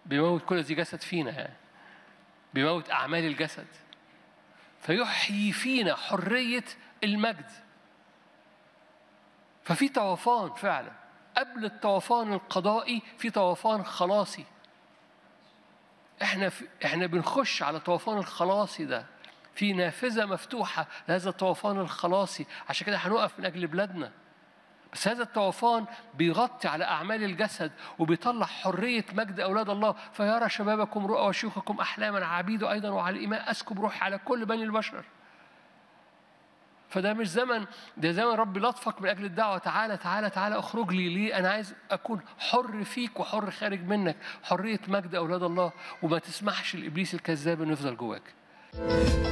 بيموت كل ذي جسد فينا يعني بيموت أعمال الجسد فيحيي فينا حرية المجد ففي طوفان فعلا قبل الطوفان القضائي في طوفان خلاصي احنا في احنا بنخش على طوفان الخلاصي ده في نافذة مفتوحة لهذا الطوفان الخلاصي عشان كده هنقف من أجل بلادنا بس هذا الطوفان بيغطي على أعمال الجسد وبيطلع حرية مجد أولاد الله فيرى شبابكم رؤى وشيوخكم أحلاما عبيد أيضا وعلى الإيمان أسكب روحي على كل بني البشر فده مش زمن ده زمن رب لطفك من اجل الدعوه تعالى تعالى تعالى اخرج لي ليه انا عايز اكون حر فيك وحر خارج منك حريه مجد اولاد الله وما تسمحش لابليس الكذاب انه يفضل جواك